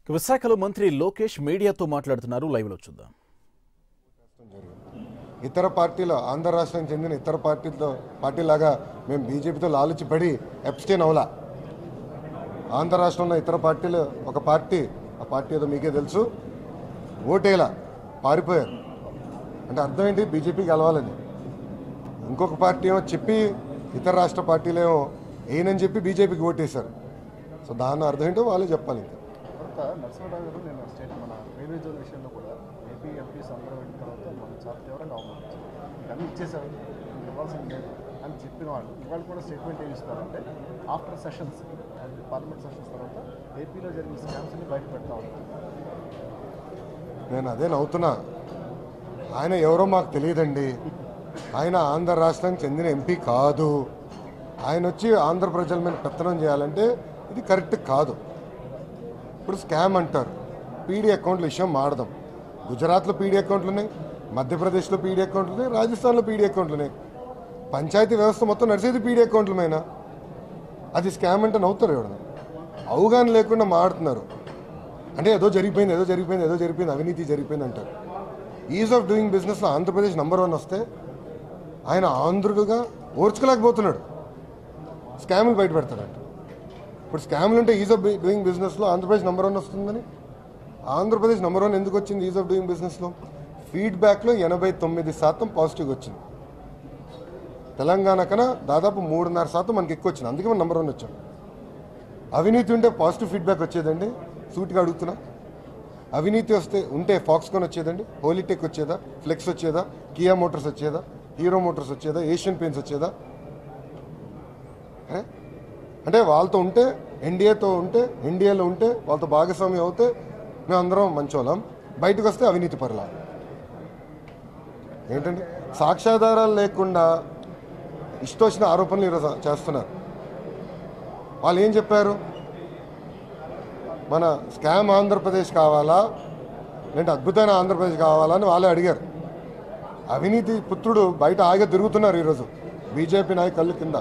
విశాఖలో మంత్రి లోకేష్ మీడియాతో మాట్లాడుతున్నారు లైవ్లో చూద్దాం ఇతర పార్టీలో ఆంధ్ర రాష్ట్రానికి చెందిన ఇతర పార్టీలతో పార్టీలాగా మేము బీజేపీతో లాలుచిపడి ఎప్స్టైన్ అవలా ఆంధ్ర రాష్ట్రంలో ఇతర పార్టీలు ఒక పార్టీ ఆ పార్టీ ఏదో మీకే తెలుసు ఓటేలా పారిపోయారు అంటే అర్థం ఏంటి బీజేపీ గెలవాలని ఇంకొక పార్టీ ఏమో చెప్పి ఇతర రాష్ట్ర పార్టీలేమో ఏనని చెప్పి బీజేపీకి ఓటేశారు సో దాని అర్థం ఏంటో వాళ్ళే చెప్పాలి ఇంకా తర్వాత నరసింహరావు గారు నేను స్టేట్ మన రైల్వే జోన్ విషయంలో కూడా ఏపీ ఎంపీస్ అందరూ వెళ్ళిన తర్వాత మనం చాలా తీవ్రంగా అవమానించారు ఇవన్నీ ఇచ్చేసారు మీకు ఇవ్వాల్సింది లేదు అని చెప్పిన వాళ్ళు ఇవాళ కూడా స్టేట్మెంట్ ఏమి ఇస్తారంటే ఆఫ్టర్ సెషన్స్ పార్లమెంట్ సెషన్స్ తర్వాత ఏపీలో జరిగిన స్కామ్స్ని బయట పెడతా ఉంటారు నేను అదే నవ్వుతున్నా ఆయన ఎవరో మాకు తెలియదండి ఆయన ఆంధ్ర రాష్ట్రానికి చెందిన ఎంపీ కాదు ఆయన వచ్చి ఆంధ్ర ప్రజల మీద పెత్తనం చేయాలంటే ఇది కరెక్ట్ కాదు ఇప్పుడు స్కామ్ అంటారు పీడీ అకౌంట్ల విషయం మాడదాం గుజరాత్లో పీడీ అకౌంట్లు ఉన్నాయి మధ్యప్రదేశ్లో పీడీ అకౌంట్లు ఉన్నాయి రాజస్థాన్లో పీడీ అకౌంట్లు ఉన్నాయి పంచాయతీ వ్యవస్థ మొత్తం నడిచేది పీడీ అకౌంట్ల మీద అది స్కామ్ అంటే నవ్వుతారు ఎవడన్నా అవగాహన లేకుండా మాడుతున్నారు అంటే ఏదో జరిగిపోయింది ఏదో జరిగిపోయింది ఏదో జరిగిపోయింది అవినీతి జరిగిపోయింది అంటారు ఈజ్ ఆఫ్ డూయింగ్ బిజినెస్లో ఆంధ్రప్రదేశ్ నెంబర్ వన్ వస్తే ఆయన ఆంధ్రుడుగా ఓర్చుకోలేకపోతున్నాడు స్కాములు బయట పెడతాడంట ఇప్పుడు స్కాములు అంటే ఈజ్ ఆఫ్ డూయింగ్ బిజినెస్లో ఆంధ్రప్రదేశ్ నెంబర్ వన్ వస్తుందని ఆంధ్రప్రదేశ్ నెంబర్ వన్ ఎందుకు వచ్చింది ఈజ్ ఆఫ్ డూయింగ్ బిజినెస్లో ఫీడ్బ్యాక్లో ఎనభై తొమ్మిది శాతం పాజిటివ్ వచ్చింది తెలంగాణ కన్నా దాదాపు మూడున్నర శాతం మనకి ఎక్కువ వచ్చింది అందుకే మనం నెంబర్ వన్ వచ్చాం అవినీతి ఉంటే పాజిటివ్ ఫీడ్బ్యాక్ వచ్చేదండి సూటిగా అడుగుతున్నా అవినీతి వస్తే ఉంటే ఫాక్స్కాన్ వచ్చేదండి హోలీటెక్ వచ్చేదా ఫ్లెక్స్ వచ్చేదా కియా మోటార్స్ వచ్చేదా హీరో మోటార్స్ వచ్చేదా ఏషియన్ పెయింట్స్ వచ్చేదా అరే అంటే వాళ్ళతో ఉంటే ఎన్డీఏతో ఉంటే ఎన్డీఏలో ఉంటే వాళ్ళతో భాగస్వామ్యం అవుతే మేము అందరం మంచోళ్ళం బయటకు వస్తే అవినీతి పరులా ఏంటండి సాక్ష్యాధారాలు లేకుండా ఇష్టొచ్చిన ఆరోపణలు ఈరోజు చేస్తున్నారు వాళ్ళు ఏం చెప్పారు మన స్కామ్ ఆంధ్రప్రదేశ్ కావాలా లేదంటే అద్భుతమైన ఆంధ్రప్రదేశ్ కావాలా అని వాళ్ళే అడిగారు అవినీతి పుత్రుడు బయట ఆగే తిరుగుతున్నారు ఈరోజు బీజేపీ నాయకులు కింద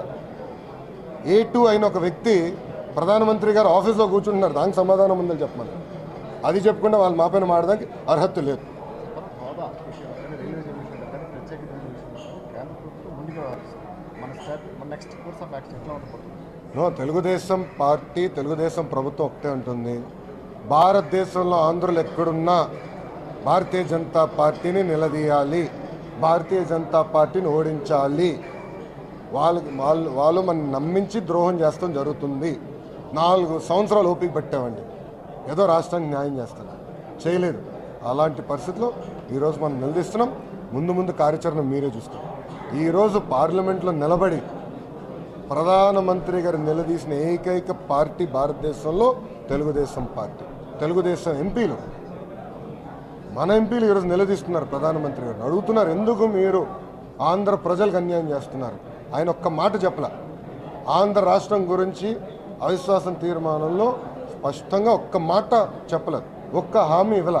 ఏ టూ అయిన ఒక వ్యక్తి ప్రధానమంత్రి గారు ఆఫీస్లో కూర్చుంటున్నారు దానికి సమాధానం ఉందని చెప్పమని అది చెప్పకుండా వాళ్ళు మా పైన మాడడానికి అర్హత లేదు హోదా విషయం కానీ రైల్వే జోన్ విషయంలో కానీ ప్రత్యేక జోన్ విషయంలో కానీ కేంద్ర ప్రభుత్వం ముందుగా వ్యవహరిస్తుంది మన స్టెప్ మన నెక్స్ట్ కోర్స్ ఆఫ్ యాక్షన్ ఎట్లా ఉండబోతుంది నో తెలుగుదేశం పార్టీ తెలుగుదేశం ప్రభుత్వం ఒకటే ఉంటుంది భారతదేశంలో ఆంధ్రులు ఎక్కడున్నా భారతీయ జనతా పార్టీని నిలదీయాలి భారతీయ జనతా పార్టీని ఓడించాలి వాళ్ళు వాళ్ళు వాళ్ళు మనం నమ్మించి ద్రోహం చేస్తాం జరుగుతుంది నాలుగు సంవత్సరాలు ఓపిక పెట్టామండి ఏదో రాష్ట్రానికి న్యాయం చేస్తాం చేయలేదు అలాంటి పరిస్థితిలో ఈరోజు మనం నిలదీస్తున్నాం ముందు ముందు కార్యాచరణ మీరే చూస్తాం ఈరోజు పార్లమెంట్లో నిలబడి ప్రధానమంత్రి గారు నిలదీసిన ఏకైక పార్టీ భారతదేశంలో తెలుగుదేశం పార్టీ తెలుగుదేశం ఎంపీలు మన ఎంపీలు ఈరోజు నిలదీస్తున్నారు ప్రధానమంత్రి గారు అడుగుతున్నారు ఎందుకు మీరు ఆంధ్ర ప్రజలకు అన్యాయం చేస్తున్నారు ఆయన ఒక్క మాట చెప్పల ఆంధ్ర రాష్ట్రం గురించి అవిశ్వాసం తీర్మానంలో స్పష్టంగా ఒక్క మాట చెప్పలేదు ఒక్క హామీ ఇవ్వల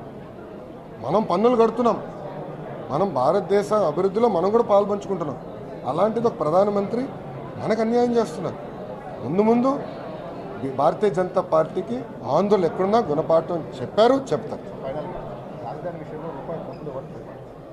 మనం పన్నులు కడుతున్నాం మనం భారతదేశ అభివృద్ధిలో మనం కూడా పాల్పంచుకుంటున్నాం అలాంటిది ఒక ప్రధానమంత్రి మనకు అన్యాయం చేస్తున్నారు ముందు ముందు బి- భారతీయ జనతా పార్టీకి ఆందోళన ఎక్కడున్నా గుణపాఠం చెప్పారు చెప్తారు ఫైనల్గా రాజధాని విషయంలో రూపాయి డబ్బులు ఇవ్వట్లేదు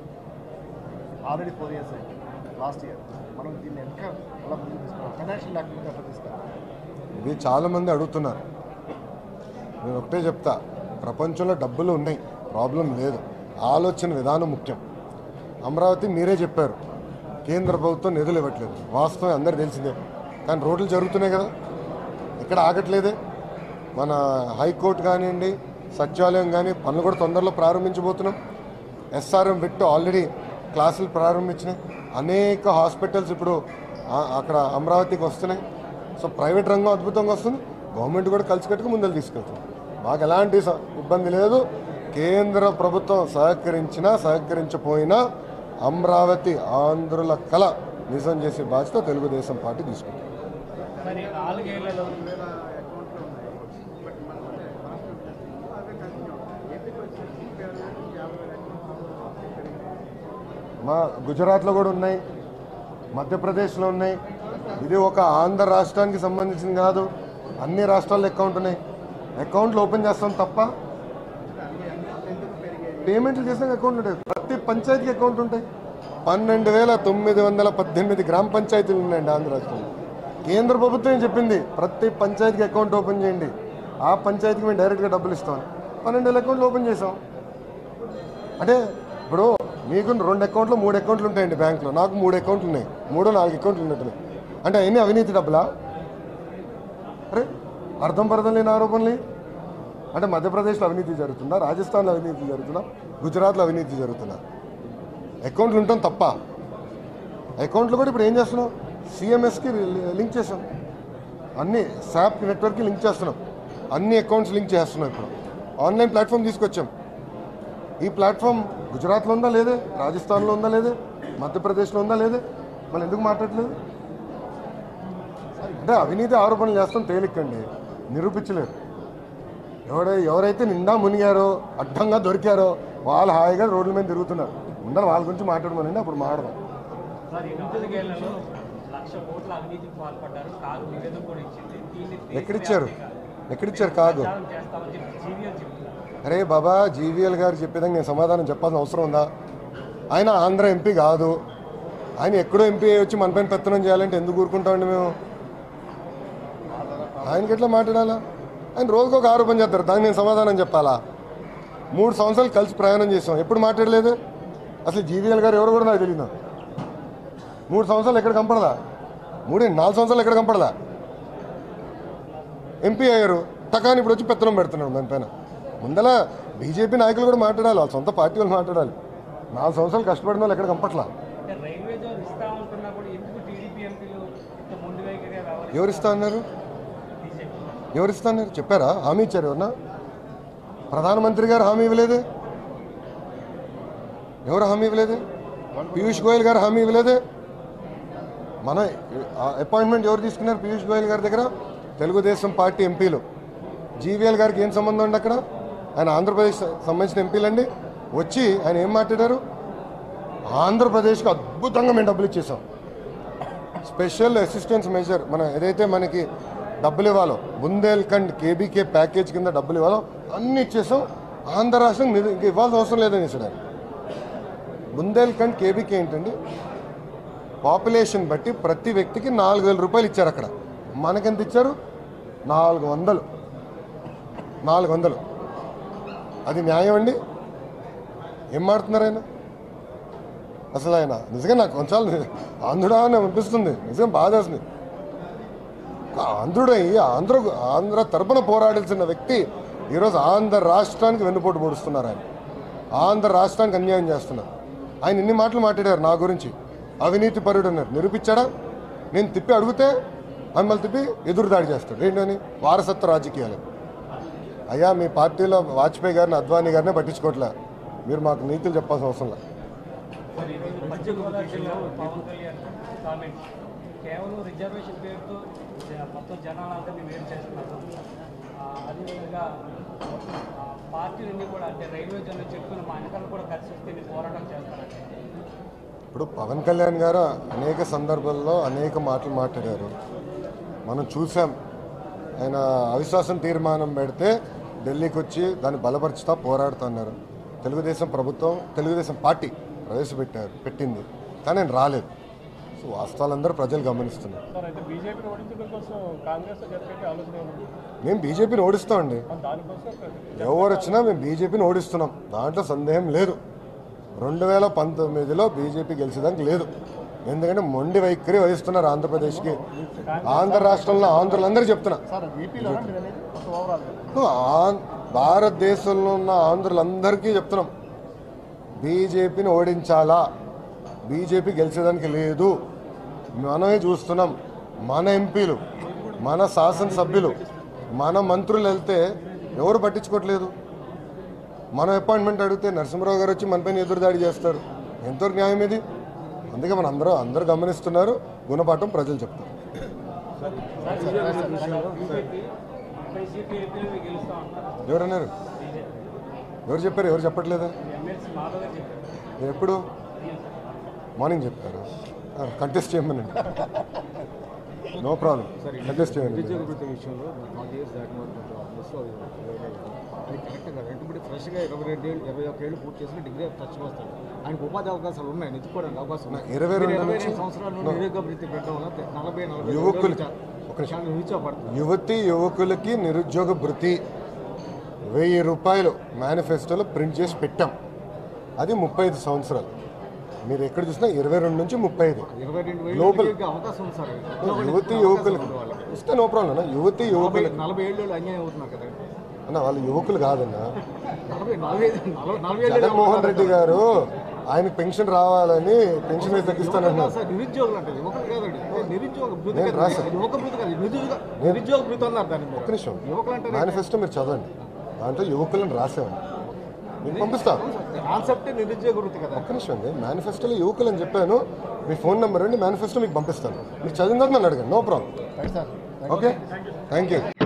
ఆల్రెడీ ఫోర్ ఇయర్స్ అయింది లాస్ట్ ఇయర్ మనం దీన్ని ఎంత ఎలా ముందుకు తీసుకున్నాం ఫైనాన్షియల్ డాక్యుమెంట్ ఎట్లా తీసుకున్నాం ఇది చాలామంది అడుగుతున్నారు నేను ఒకటే చెప్తా ప్రపంచంలో డబ్బులు ఉన్నాయి ప్రాబ్లం లేదు ఆలోచన విధానం ముఖ్యం అమరావతి మీరే చెప్పారు కేంద్ర ప్రభుత్వం నిధులు ఇవ్వట్లేదు వాస్తవం అందరు తెలిసిందే కానీ రోడ్లు జరుగుతున్నాయి కదా ఇక్కడ ఆగట్లేదే మన హైకోర్టు కానివ్వండి సచివాలయం కానీ పనులు కూడా తొందరలో ప్రారంభించబోతున్నాం ఎస్ఆర్ఎం పెట్టు ఆల్రెడీ క్లాసులు ప్రారంభించినాయి అనేక హాస్పిటల్స్ ఇప్పుడు ఆ- అక్కడ అమరావతికి వస్తున్నాయి సో ప్రైవేట్ రంగం అద్భుతంగా వస్తుంది గవర్నమెంట్ కూడా కలిసికట్టుకు ముందరు తీసుకెళ్తుంది మాకు ఎలాంటి స- ఇబ్బంది లేదు కేంద్ర ప్రభుత్వం సహకరించినా సహకరించపోయినా అమరావతి ఆంధ్రుల కళ నిజం చేసే బాధ్యత తెలుగుదేశం పార్టీ తీసుకుంటుంది మరి నాలుగేళ్లలో మా గుజరాత్లో కూడా ఉన్నాయి మధ్యప్రదేశ్లో ఉన్నాయి ఇది ఒక ఆంధ్ర రాష్ట్రానికి సంబంధించింది కాదు అన్ని రాష్ట్రాల్లో అకౌంట్ ఉన్నాయి అకౌంట్లు ఓపెన్ చేస్తాం తప్ప పేమెంట్లు చేసిన అకౌంట్ ఉంటాయి ప్రతి పంచాయతీకి అకౌంట్ ఉంటాయి పన్నెండు వేల తొమ్మిది వందల పద్దెనిమిది గ్రామ పంచాయతీలు ఉన్నాయండి ఆంధ్ర రాష్ట్రంలో కేంద్ర ప్రభుత్వం ఏం చెప్పింది ప్రతి పంచాయతీకి అకౌంట్ ఓపెన్ చేయండి ఆ పంచాయతీకి మేము డైరెక్ట్గా డబ్బులు ఇస్తాం పన్నెండు వేల అకౌంట్లు ఓపెన్ చేసాం అంటే ఇప్పుడు మీకు రెండు అకౌంట్లు మూడు అకౌంట్లు ఉంటాయండి బ్యాంకులో నాకు మూడు అకౌంట్లు ఉన్నాయి మూడు నాలుగు అకౌంట్లు ఉన్నట్టున్నాయి అంటే అవన్నీ అవినీతి డబ్బులా అరే అర్థం పర్థం లేని ఆరోపణలు అంటే మధ్యప్రదేశ్లో అవినీతి జరుగుతుందా రాజస్థాన్లో అవినీతి జరుగుతుందా గుజరాత్లో అవినీతి జరుగుతుందా అకౌంట్లు ఉండటం తప్ప అకౌంట్లు కూడా ఇప్పుడు ఏం చేస్తున్నాం సిఎంఎస్కి లింక్ చేసాం అన్ని శాప్ నెట్వర్క్కి లింక్ చేస్తున్నాం అన్ని అకౌంట్స్ లింక్ చేస్తున్నాం ఇప్పుడు ఆన్లైన్ ప్లాట్ఫామ్ తీసుకొచ్చాం ఈ ప్లాట్ఫామ్ గుజరాత్లో ఉందా లేదే రాజస్థాన్లో ఉందా లేదే మధ్యప్రదేశ్లో ఉందా లేదే మళ్ళీ ఎందుకు మాట్లాడలేదు అంటే అవినీతి ఆరోపణలు చేస్తాం తేలికండి నిరూపించలేరు ఎవడై ఎవరైతే నిండా మునిగారో అడ్డంగా దొరికారో వాళ్ళు హాయిగా రోడ్ల మీద తిరుగుతున్నారు ముందర వాళ్ళ గురించి మాట్లాడమనండి అప్పుడు మాట్లాడదాం సార్ ఈ నాలుగేళ్లలో లక్ష కోట్ల అవినీతికి పాల్పడ్డారు కారు నివేదిక కూడా ఇచ్చింది దీన్ని ఎక్కడిచ్చారు ఎక్కడిచ్చారు కాగు ప్రచారం చేస్తామని చెప్పి జీవీఎల్ చెప్తున్నారు అరే బాబా జీవీఎల్ గారు చెప్పేదానికి నేను సమాధానం చెప్పాల్సిన అవసరం ఉందా ఆయన ఆంధ్ర ఎంపీ కాదు ఆయన ఎక్కడో ఎంపీ అయ్యి వచ్చి మన పైన పెత్తనం చేయాలంటే ఎందుకు ఊరుకుంటామండి మేము ఆయనకి ఎట్లా మాట్లాడాలా ఆయన రోజుకు ఒక ఆరోపణ చేస్తారు దానికి నేను సమాధానం చెప్పాలా మూడు సంవత్సరాలు కలిసి ప్రయాణం చేసాం ఎప్పుడు మాట్లాడలేదు అసలు జీవీఎల్ గారు ఎవరు కూడా నాకు తెలియదు మూడు సంవత్సరాలు ఎక్కడ కంపడదా మూడు నాలుగు సంవత్సరాలు ఎక్కడ కంపడదా ఎంపీ అయ్యారు టకాని ఇప్పుడు వచ్చి పెత్తనం పెడుతున్నాడు దానిపైన ముందల బీజేపీ నాయకులు కూడా మాట్లాడాలి వాళ్ళ సొంత పార్టీ వాళ్ళు మాట్లాడాలి నాలుగు సంవత్సరాలు కష్టపడిన వాళ్ళు ఎక్కడ కంపట్లా అంటే రైల్వే జోన్ ఇస్తామంటున్నా కూడా ఎందుకు టీడీపీ ఎంపీలు ఇంత ముందు వైఖరి రావాలి ఎవరు ఇస్తా అన్నారు బీజేపీ ఎవరు ఇస్తా అన్నారు చెప్పారా హామీ ఇచ్చారు ఎవరన్నా ప్రధానమంత్రి గారు హామీ ఇవ్వలేదే ఎవరు హామీ ఇవ్వలేదే పీయూష్ గోయల్ గారు హామీ ఇవ్వలేదే మన అపాయింట్మెంట్ ఎవరు తీసుకున్నారు పీయూష్ గోయల్ గారి దగ్గర తెలుగుదేశం పార్టీ ఎంపీలు జీవీఎల్ గారికి ఏం సంబంధం అండి అక్కడ ఆయన ఆంధ్రప్రదేశ్ సంబంధించిన ఎంపీలండి వచ్చి ఆయన ఏం మాట్లాడారు ఆంధ్రప్రదేశ్కి అద్భుతంగా మేము డబ్బులు ఇచ్చేసాం స్పెషల్ అసిస్టెన్స్ మెజర్ మన ఏదైతే మనకి డబ్బులు ఇవ్వాలో బుందేల్ఖండ్ కేబీకే ప్యాకేజ్ కింద డబ్బులు ఇవ్వాలో అన్ని ఇచ్చేసాం ఆంధ్ర రాష్ట్రం నిధి- ఇంక ఇవ్వాల్సిన అవసరం లేదని ఇచ్చాడు బుందేల్ఖండ్ కేబీకే ఏంటండి పాపులేషన్ బట్టి ప్రతి వ్యక్తికి నాలుగు వేల రూపాయలు ఇచ్చారు అక్కడ మనకెంత ఇచ్చారు నాలుగు వందలు నాలుగు వందలు అది న్యాయం అండి ఏం మాడుతున్నారు ఆయన అసలు ఆయన నిజంగా నాకు కొంచెం ఆంధ్రుడా అని అనిపిస్తుంది నిజంగా బాధ వేస్తుంది ఆంధ్రుడై ఆంధ్ర ఆంధ్ర తరపున పోరాడాల్సిన వ్యక్తి ఈరోజు ఆంధ్ర రాష్ట్రానికి వెన్నుపోటు పొడుస్తున్నారు ఆయన ఆంధ్ర రాష్ట్రానికి అన్యాయం చేస్తున్నారు ఆయన ఇన్ని మాటలు మాట్లాడారు నా గురించి అవినీతి పరుడు అన్నారు నిరూపించాడా నేను తిప్పి అడిగితే మమ్మల్ని తిప్పి ఎదురు దాడి చేస్తాడు ఏంటని వారసత్వ రాజకీయాలు అయ్యా మీ పార్టీలో వాజ్పేయి గారిని అద్వానీ గారినే పట్టించుకోవట్లే మీరు మాకు నీతులు చెప్పాల్సిన అవసరం లేదు మరి ఈరోజు పశ్చిమ గోదావరి జిల్లా పవన్ కళ్యాణ్ కామెంట్ కేవలం రిజర్వేషన్ పేరుతో జ- మొత్తం జనాలందరినీ వేరు చేస్తున్నారు ఆ, అదేవిధంగా ఆ, పార్టీలన్నీ కూడా అంటే రైల్వే జోన్లో చెప్పుకుని మా వెనకాల కూడా కలిసి వస్తే నేను పోరాటం చేస్తానంటే ఇప్పుడు పవన్ కళ్యాణ్ గారు అనేక సందర్భాల్లో అనేక మాటలు మాట్లాడారు మనం చూసాం ఆయన అవిశ్వాసం తీర్మానం పెడితే ఢిల్లీకి వచ్చి దాన్ని బలపరుచుతా పోరాడుతున్నారు తెలుగుదేశం ప్రభుత్వం తెలుగుదేశం పార్టీ ప్రవేశపెట్టారు పెట్టింది కానీ ఆయన రాలేదు సో వాస్తవాలందరూ ప్రజలు గమనిస్తున్నారు సార్ అయితే బీజేపీని ఓడించడం కోసం కాంగ్రెస్ జరిపే ఆలోచన ఏముంది మేము బీజేపీని ఓడిస్తామండి దానికోసం ఎవరు వచ్చినా మేము బీజేపీని ఓడిస్తున్నాం దాంట్లో సందేహం లేదు రెండు వేల పంతొమ్మిదిలో బీజేపీ గెలిచేదానికి లేదు ఎందుకంటే మొండి వైఖరి వహిస్తున్నారు ఆంధ్రప్రదేశ్కి ఆంధ్ర రాష్ట్రంలో ఆంధ్రులందరూ చెప్తున్నా సార్ వీపీలో మీరు అనేది మొత్తం ఓవరాల్ ఆం- భారతదేశంలో ఉన్న ఆంధ్రులందరికీ చెప్తున్నాం బీజేపీని ఓడించాలా బీజేపీ గెలిచేదానికి లేదు మనమే చూస్తున్నాం మన ఎంపీలు మన శాసనసభ్యులు మన మంత్రులు వెళ్తే ఎవరు పట్టించుకోవట్లేదు మనం అపాయింట్మెంట్ అడిగితే నరసింహరావు గారు వచ్చి మనపైన ఎదురుదాడి చేస్తారు ఎంతవరకు న్యాయం ఇది అందుకే మన అందరూ అందరూ గమనిస్తున్నారు గుణపాఠం ప్రజలు చెప్తారు బీజేపీ ముప్పై సీట్లు ఎంపీలు మీకు గెలుస్తా ఉంటారు ఎవరన్నారు ఎవరు చెప్పారు ఎవరు చెప్పట్లేదా ఎమ్మెల్సీ మాధవ్ గారు చెప్పారు ఎప్పుడు మార్నింగ్ చెప్పారు కంటెస్ట్ చేయమనండి నో ప్రాబ్లం అడ్జస్ట్ చేయండి నిరుద్యోగ వృత్తి విషయంలో ఫార్టీ ఇయర్స్ దాటిన వాళ్ళు కొంచెం మిస్లో అది కరెక్ట్ కాదు ఎందుకంటే ఫ్రెష్గా ఇరవై రెండు ఏళ్ళు ఇరవై ఒక ఏళ్ళు పూర్తి చేసిన డిగ్రీ టచ్ వస్తాడు ఆయనకు ఉపాధి అవకాశాలు ఉన్నాయి నెచ్చుకోవడానికి అవకాశం ఉన్నాయి ఇరవై మీరు రెండు ఇరవై నుంచి- రెండు సంవత్సరాలు నిరుద్యోగ వృత్తి పెట్టడం వల్ల నలభై నలభై యువకులు- ఒక నిమిషం. చాలా నిరుత్సాహపడుతుంది యువతి యువకులకి నిరుద్యోగ భృతి వెయ్యి రూపాయలు మేనిఫెస్టోలో ప్రింట్ చేసి పెట్టాం అది ముప్పై ఐదు సంవత్సరాలు మీరు ఎక్కడ చూసినా ఇరవై రెండు నుంచి ముప్పై ఐదు ఇరవై రెండు వేలు Global. ఉద్యోగ అవకాశం ఉంది సార్ ఉద్యోగం యువతి అవకాశం యువకులకి ఉంది వాళ్ళకి. ఇస్తే నో ప్రాబ్లం అన్న యువతి నలభై యువకులకి నలభై ఏళ్ళు అన్యాయం అవుతున్నారు కదా అన్న వాళ్ళు యువకులు కాదన్న నలభై నలభై ఐదు- నలభై నలభై ఏళ్ళు జగన్మోహన్ రెడ్డి గారు ఆయనకు పెన్షన్ రావాలని పెన్షన్ వేసి తగ్గిస్తానన్నారు సార్ నిరుద్యోగులు అంటే యువకులు కాదండి నిరుద్యోగ భృతి నేను కాదు. రాశాను. యువక భృతి కాదు నిరుద్యోగ నిరుద్యోగ భృతి అన్నారు దాన్ని ఒక్క నిమిషం యువకులు అంటే మేనిఫెస్టో మీరు చదవండి దాంట్లో యువకులను రాసామండి మీకు పంపిస్తా కాన్సెప్ట్ నిరుద్యోగ వృత్తి కదా ఒక్క నిమిషం అండి మేనిఫెస్టోలో యువకులు అని చెప్పాను మీ ఫోన్ నెంబర్ అండి మేనిఫెస్టో మీకు పంపిస్తాను మీరు చదివిందని నన్ను అడగండి no problem right sir okay thank you